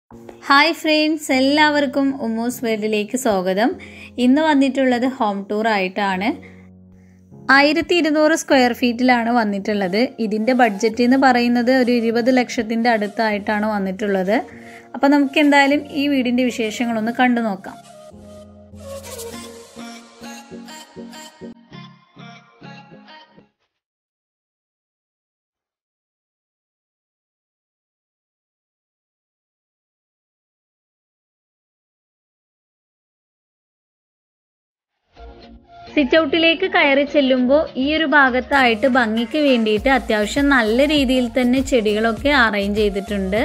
hi friends എല്ലാവർക്കും ഉമ്മൂസ് വേൾഡിലേക്ക് സ്വാഗതം ഇന്ന് വന്നിട്ടുള്ളത് ഹോം ടൂർ ആയിട്ടാണ് ആയിരത്തി ഇരുന്നൂറ് സ്ക്വയർ ഫീറ്റിലാണ് വന്നിട്ടുള്ളത് ഇതിൻ്റെ ബഡ്ജറ്റ് എന്ന് പറയുന്നത് ഒരു ഇരുപത് ലക്ഷത്തിൻ്റെ അടുത്തായിട്ടാണ് വന്നിട്ടുള്ളത് അപ്പോൾ നമുക്ക് എന്തായാലും ഈ വീടിൻ്റെ വിശേഷങ്ങളൊന്ന് കണ്ടു നോക്കാം സിറ്റ് ഔട്ടിലേക്ക് കയറി ചെല്ലുമ്പോൾ ഈ ഒരു ഭാഗത്തായിട്ട് ഭംഗിക്ക് വേണ്ടിയിട്ട് അത്യാവശ്യം നല്ല രീതിയിൽ തന്നെ ചെടികളൊക്കെ അറേഞ്ച് ചെയ്തിട്ടുണ്ട്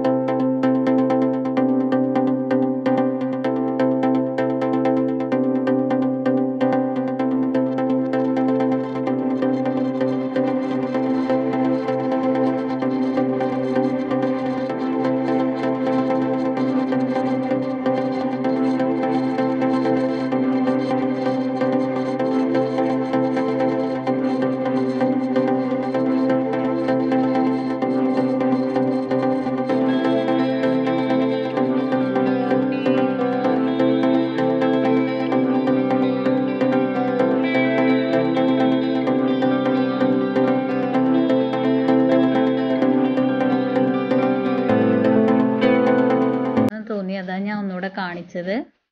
തോന്നി അതാ ഞാൻ ഒന്നുകൂടെ കാണിച്ചത്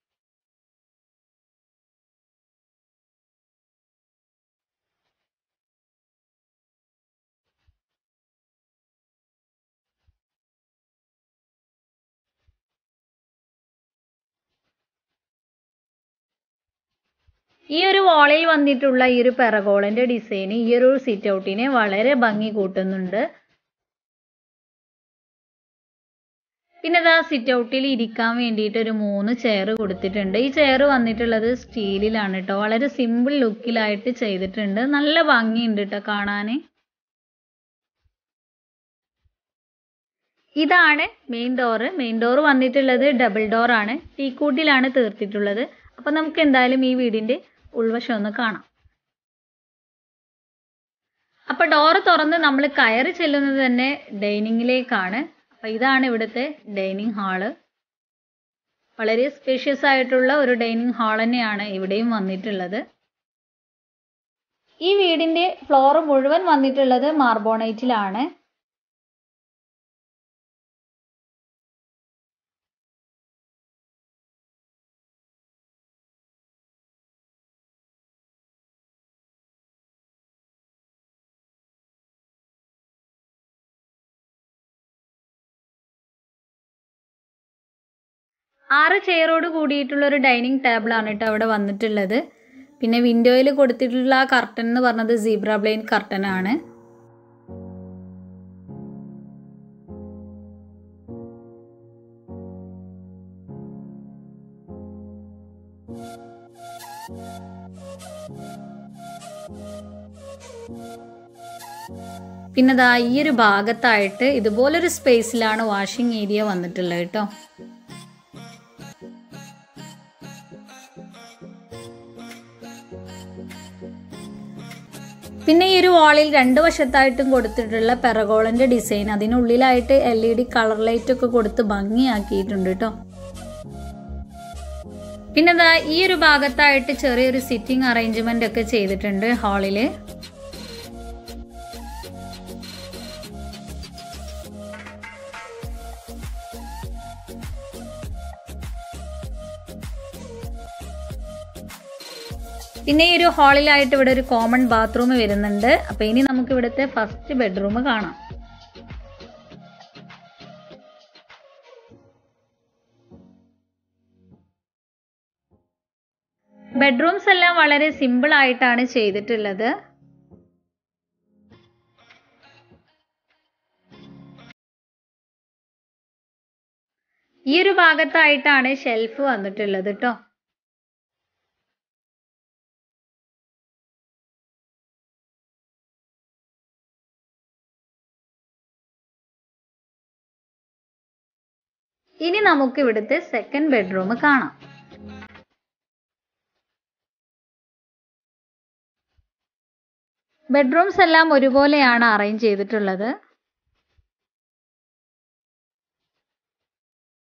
ഈ ഒരു വാളിൽ വന്നിട്ടുള്ള ഈ ഒരു പെറഗോളന്റെ ഡിസൈൻ ഈ ഒരു സിറ്റ് ഔട്ടിനെ വളരെ ഭംഗി കൂട്ടുന്നുണ്ട് പിന്നെ ഇതാ സിറ്റ് ഔട്ടിൽ ഇരിക്കാൻ വേണ്ടിയിട്ട് ഒരു മൂന്ന് ചെയർ കൊടുത്തിട്ടുണ്ട് ഈ ചെയർ വന്നിട്ടുള്ളത് സ്റ്റീലിലാണ് കേട്ടോ വളരെ സിമ്പിൾ ലുക്കിലായിട്ട് ചെയ്തിട്ടുണ്ട് നല്ല ഭംഗിയുണ്ട് കേട്ടോ കാണാൻ ഇതാണ് മെയിൻ ഡോറ് മെയിൻ ഡോർ വന്നിട്ടുള്ളത് ഡബിൾ ഡോർ ആണ് ടീക്കൂട്ടിലാണ് തീർത്തിട്ടുള്ളത് അപ്പൊ നമുക്ക് എന്തായാലും ഈ വീടിന്റെ ഉൾവശം ഒന്ന് കാണാം അപ്പൊ ഡോറ് തുറന്ന് നമ്മൾ കയറി ചെല്ലുന്നത് തന്നെ ഡൈനിങ്ങിലേക്കാണ് അപ്പൊ ഇതാണ് ഇവിടുത്തെ ഡൈനിങ് ഹാള് വളരെ സ്പേഷ്യസ് ആയിട്ടുള്ള ഒരു ഡൈനിങ് ഹാൾ തന്നെയാണ് ഇവിടെയും വന്നിട്ടുള്ളത് ഈ വീടിന്റെ ഫ്ലോർ മുഴുവൻ വന്നിട്ടുള്ളത് മാർബോണൈറ്റിലാണ് ആറ് ചെയറോട് കൂടിയിട്ടുള്ള ഒരു ഡൈനിങ് ടേബിൾ ആണ് കേട്ടോ അവിടെ വന്നിട്ടുള്ളത് പിന്നെ വിൻഡോയിൽ കൊടുത്തിട്ടുള്ള ആ കർട്ടൻ എന്ന് പറഞ്ഞത് സീബ്ര ബ്ലെയിൻ കർട്ടൻ ആണ് പിന്നെ ദാ ഈ ഒരു ഭാഗത്തായിട്ട് ഇതുപോലൊരു സ്പേസിലാണ് വാഷിംഗ് ഏരിയ വന്നിട്ടുള്ളത് കേട്ടോ പിന്നെ ഈ ഒരു വാളിൽ രണ്ട് വശത്തായിട്ടും കൊടുത്തിട്ടുള്ള പെറഗോളന്റെ ഡിസൈൻ അതിനുള്ളിലായിട്ട് L E D colour light ഒക്കെ കൊടുത്ത് ഭംഗിയാക്കിയിട്ടുണ്ട് കേട്ടോ പിന്നെ ദാ ഈ ഒരു ഭാഗത്തായിട്ട് ചെറിയൊരു സിറ്റിംഗ് അറേഞ്ച്മെന്റ് ഒക്കെ ചെയ്തിട്ടുണ്ട് ഹാളില് പിന്നെ ഈ ഒരു ഹാളിലായിട്ട് ഇവിടെ ഒരു കോമൺ ബാത്റൂം വരുന്നുണ്ട് അപ്പൊ ഇനി നമുക്ക് ഇവിടുത്തെ ഫസ്റ്റ് ബെഡ്റൂം കാണാം ബെഡ്റൂംസ് എല്ലാം വളരെ സിമ്പിൾ ആയിട്ടാണ് ചെയ്തിട്ടുള്ളത് ഈ ഒരു ഭാഗത്തായിട്ടാണ് ഷെൽഫ് വന്നിട്ടുള്ളത് കേട്ടോ ഇനി നമുക്ക് ഇവിടുത്തെ സെക്കൻഡ് ബെഡ്റൂം കാണാം ബെഡ്റൂംസ് എല്ലാം ഒരുപോലെയാണ് അറേഞ്ച് ചെയ്തിട്ടുള്ളത്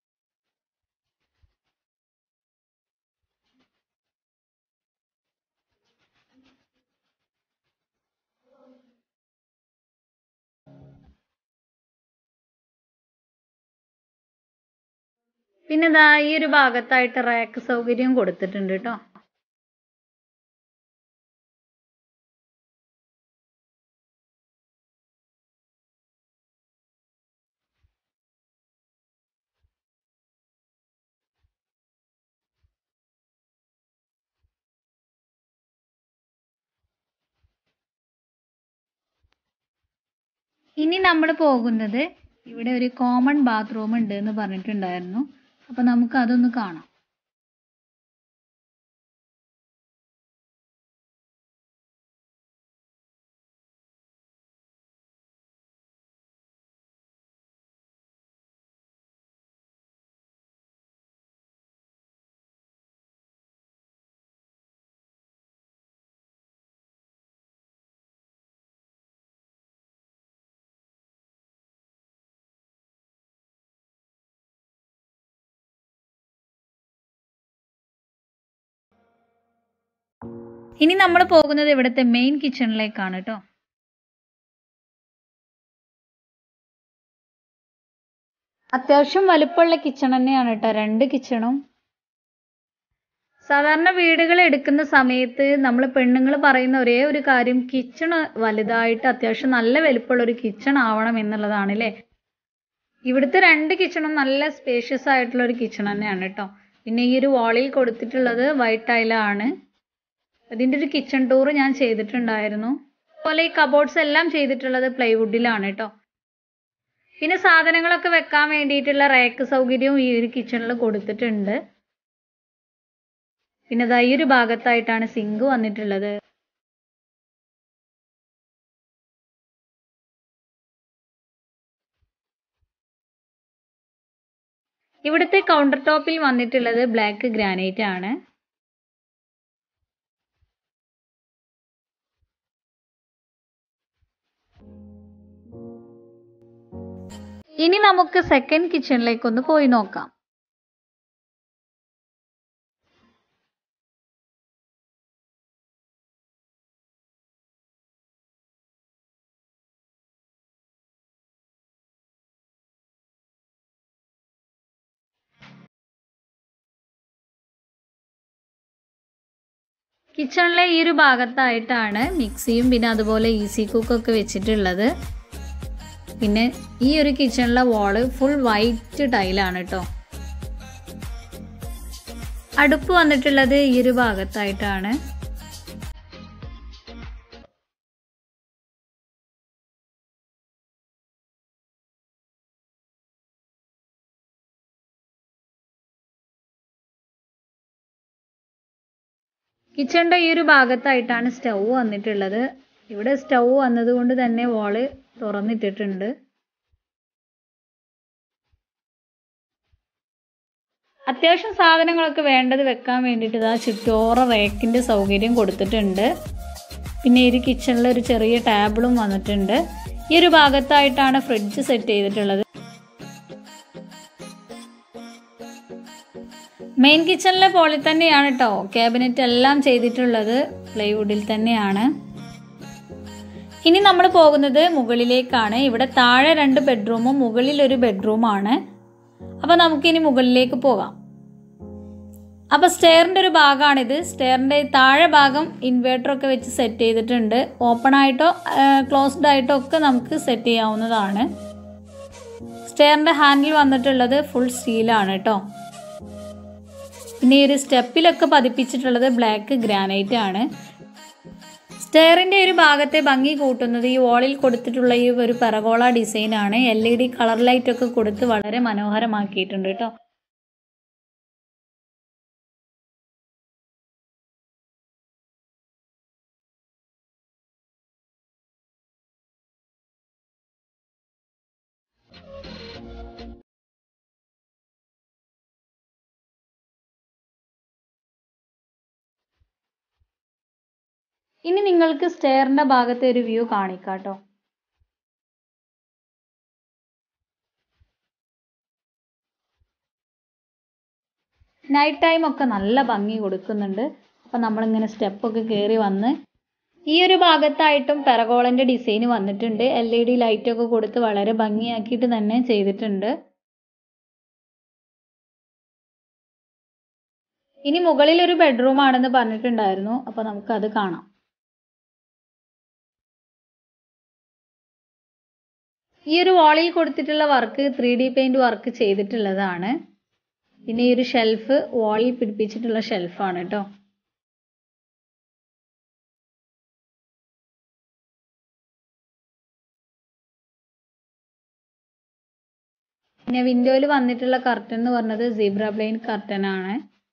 പിന്നെ ഇതാ ഈ ഒരു ഭാഗത്തായിട്ട് റാക്ക് സൗകര്യം കൊടുത്തിട്ടുണ്ട് കേട്ടോ ഇനി നമ്മൾ പോകുന്നത് ഇവിടെ ഒരു കോമൺ ബാത്റൂം ഉണ്ട് എന്ന് പറഞ്ഞിട്ടുണ്ടായിരുന്നു അപ്പോൾ നമുക്ക് അതൊന്ന് കാണാം ഇനി നമ്മൾ പോകുന്നത് ഇവിടുത്തെ മെയിൻ കിച്ചണിലേക്കാണ് കേട്ടോ അത്യാവശ്യം വലുപ്പമുള്ള കിച്ചൺ തന്നെയാണ് കേട്ടോ രണ്ട് കിച്ചണും സാധാരണ വീടുകൾ എടുക്കുന്ന സമയത്ത് നമ്മൾ പെണ്ണുങ്ങൾ പറയുന്ന ഒരേ ഒരു കാര്യം കിച്ചൺ വലുതായിട്ട് അത്യാവശ്യം നല്ല വലുപ്പമുള്ള ഒരു കിച്ചൺ ആവണം എന്നുള്ളതാണ് അല്ലേ ഇവിടുത്തെ രണ്ട് കിച്ചണും നല്ല സ്പേഷ്യസ് ആയിട്ടുള്ള ഒരു കിച്ചൺ തന്നെയാണ് കേട്ടോ പിന്നെ ഈ ഒരു വാളിൽ കൊടുത്തിട്ടുള്ളത് വൈറ്റ് ടൈലാണ് അതിൻ്റെ ഒരു കിച്ചൺ ടൂർ ഞാൻ ചെയ്തിട്ടുണ്ടായിരുന്നു അതുപോലെ ഈ കബോർഡ്സ് എല്ലാം ചെയ്തിട്ടുള്ളത് പ്ലൈവുഡിലാണ് കേട്ടോ പിന്നെ സാധനങ്ങളൊക്കെ വെക്കാൻ വേണ്ടിയിട്ടുള്ള റാക്ക് സൗകര്യവും ഈ ഒരു കിച്ചണിൽ കൊടുത്തിട്ടുണ്ട് പിന്നെ ദാ ഈ ഒരു ഭാഗത്തായിട്ടാണ് സിങ്ക് വന്നിട്ടുള്ളത് ഇവിടുത്തെ കൗണ്ടർ ടോപ്പിൽ വന്നിട്ടുള്ളത് ബ്ലാക്ക് ഗ്രാനൈറ്റ് ആണ് ഇനി നമുക്ക് സെക്കൻഡ് കിച്ചണിലേക്ക് ഒന്ന് പോയി നോക്കാം കിച്ചണിലെ ഈ ഒരു ഭാഗത്തായിട്ടാണ് മിക്സിയും പിന്നെ അതുപോലെ ഈസി കുക്കൊക്കെ വെച്ചിട്ടുള്ളത് പിന്നെ ഈ ഒരു കിച്ചണിലെ വാള് ഫുൾ വൈറ്റ് ടൈലാണ് കേട്ടോ അടുപ്പ് വന്നിട്ടുള്ളത് ഈ ഒരു ഭാഗത്തായിട്ടാണ് കിച്ചണിൻ്റെ ഈ ഒരു ഭാഗത്തായിട്ടാണ് സ്റ്റൗ വന്നിട്ടുള്ളത് ഇവിടെ സ്റ്റൗ വന്നതുകൊണ്ട് തന്നെ വാള് തുറന്നിട്ടിട്ടുണ്ട് അത്യാവശ്യം സാധനങ്ങളൊക്കെ വേണ്ടത് വെക്കാൻ വേണ്ടിയിട്ട് ഇതാ ചുറ്റോറ റേക്കിൻ്റെ സൗകര്യം കൊടുത്തിട്ടുണ്ട് പിന്നെ ഈ ഒരു കിച്ചണിൽ ഒരു ചെറിയ ടേബിളും വന്നിട്ടുണ്ട് ഈ ഒരു ഭാഗത്തായിട്ടാണ് ഫ്രിഡ്ജ് സെറ്റ് ചെയ്തിട്ടുള്ളത് മെയിൻ കിച്ചണിലെ പോലെ തന്നെയാണ് കേട്ടോ ക്യാബിനറ്റ് എല്ലാം ചെയ്തിട്ടുള്ളത് പ്ലൈവുഡിൽ തന്നെയാണ് ഇനി നമ്മൾ പോകുന്നത് മുകളിലേക്കാണ് ഇവിടെ താഴെ രണ്ട് ബെഡ്റൂമും മുകളിൽ ഒരു ബെഡ്റൂമാണ് അപ്പോൾ നമുക്കിനി മുകളിലേക്ക് പോകാം അപ്പോൾ സ്റ്റെയറിൻ്റെ ഒരു ഭാഗമാണിത് സ്റ്റെയറിൻ്റെ താഴെ ഭാഗം ഇൻവേർട്ടറൊക്കെ വെച്ച് സെറ്റ് ചെയ്തിട്ടുണ്ട് ഓപ്പൺ ആയിട്ടോ ക്ലോസ്ഡ് ആയിട്ടോ ഒക്കെ നമുക്ക് സെറ്റ് ചെയ്യാവുന്നതാണ് സ്റ്റെയറിൻ്റെ ഹാൻഡിൽ വന്നിട്ടുള്ളത് ഫുൾ സ്റ്റീലാണ് കേട്ടോ പിന്നെ ഈ ഒരു സ്റ്റെപ്പിലൊക്കെ പതിപ്പിച്ചിട്ടുള്ളത് ബ്ലാക്ക് ഗ്രാനൈറ്റ് ആണ് സ്റ്റെയറിൻ്റെ ഒരു ഭാഗത്തെ ഭംഗി കൂട്ടുന്നത് ഈ വാളിൽ കൊടുത്തിട്ടുള്ള ഈ ഒരു പെറഗോള ഡിസൈൻ ആണ് L E D colour light ഒക്കെ കൊടുത്ത് വളരെ മനോഹരമാക്കിയിട്ടുണ്ട് കേട്ടോ ഇനി നിങ്ങൾക്ക് സ്റ്റെയറിൻ്റെ ഭാഗത്തെ ഒരു വ്യൂ കാണിക്കാം കേട്ടോ നൈറ്റ് ടൈം ഒക്കെ നല്ല ഭംഗി കൊടുക്കുന്നുണ്ട് അപ്പം നമ്മളിങ്ങനെ സ്റ്റെപ്പൊക്കെ കയറി വന്ന് ഈ ഒരു ഭാഗത്തായിട്ടും പെറഗോളൻ്റെ ഡിസൈൻ വന്നിട്ടുണ്ട് എൽ ഇ ഡി ലൈറ്റൊക്കെ കൊടുത്ത് വളരെ ഭംഗിയാക്കിയിട്ട് തന്നെ ചെയ്തിട്ടുണ്ട് ഇനി മുകളിൽ ഒരു ബെഡ്റൂം ആണെന്ന് പറഞ്ഞിട്ടുണ്ടായിരുന്നു അപ്പോൾ നമുക്കത് കാണാം ഈ ഒരു വാളിൽ കൊടുത്തിട്ടുള്ള work three D paint work ചെയ്തിട്ടുള്ളതാണ് പിന്നെ ഈ ഒരു ഷെൽഫ് വാളിൽ പിടിപ്പിച്ചിട്ടുള്ള ഷെൽഫാണ് കേട്ടോ പിന്നെ വിൻഡോയിൽ വന്നിട്ടുള്ള കർട്ടൻ എന്ന് പറഞ്ഞത് സീബ്ര പ്ലെയിൻ കർട്ടൻ ആണ്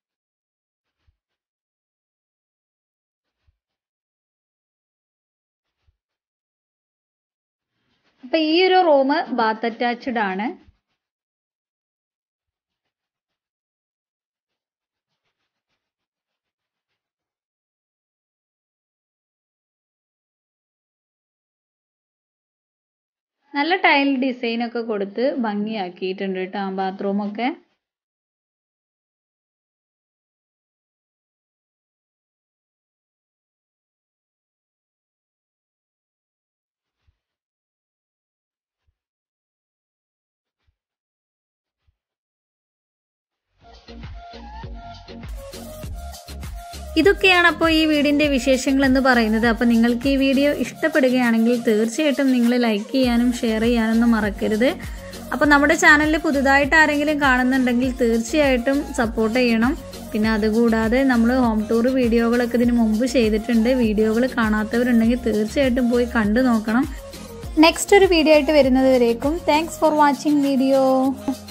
അപ്പൊ ഈ ഒരു റൂം ബാത്ത് അറ്റാച്ച്ഡ് ആണ് നല്ല ടൈൽ ഡിസൈൻ ഒക്കെ കൊടുത്ത് ഭംഗിയാക്കിയിട്ടുണ്ട് കേട്ടോ ബാത്റൂം ഒക്കെ ഇതൊക്കെയാണ് അപ്പോൾ ഈ വീടിൻ്റെ വിശേഷങ്ങൾ എന്ന് പറയുന്നത് അപ്പോൾ നിങ്ങൾക്ക് ഈ വീഡിയോ ഇഷ്ടപ്പെടുകയാണെങ്കിൽ തീർച്ചയായിട്ടും നിങ്ങൾ ലൈക്ക് ചെയ്യാനും ഷെയർ ചെയ്യാനൊന്നും മറക്കരുത് അപ്പോൾ നമ്മുടെ ചാനലിൽ പുതുതായിട്ട് ആരെങ്കിലും കാണുന്നുണ്ടെങ്കിൽ തീർച്ചയായിട്ടും സപ്പോർട്ട് ചെയ്യണം പിന്നെ അതുകൂടാതെ നമ്മൾ ഹോം ടൂർ വീഡിയോകളൊക്കെ ഇതിന് മുമ്പ് ചെയ്തിട്ടുണ്ട് വീഡിയോകൾ കാണാത്തവരുണ്ടെങ്കിൽ തീർച്ചയായിട്ടും പോയി കണ്ടു നോക്കണം നെക്സ്റ്റ് ഒരു വീഡിയോ ആയിട്ട് വരുന്നത് വരേക്കും താങ്ക്സ് ഫോർ വാച്ചിങ് വീഡിയോ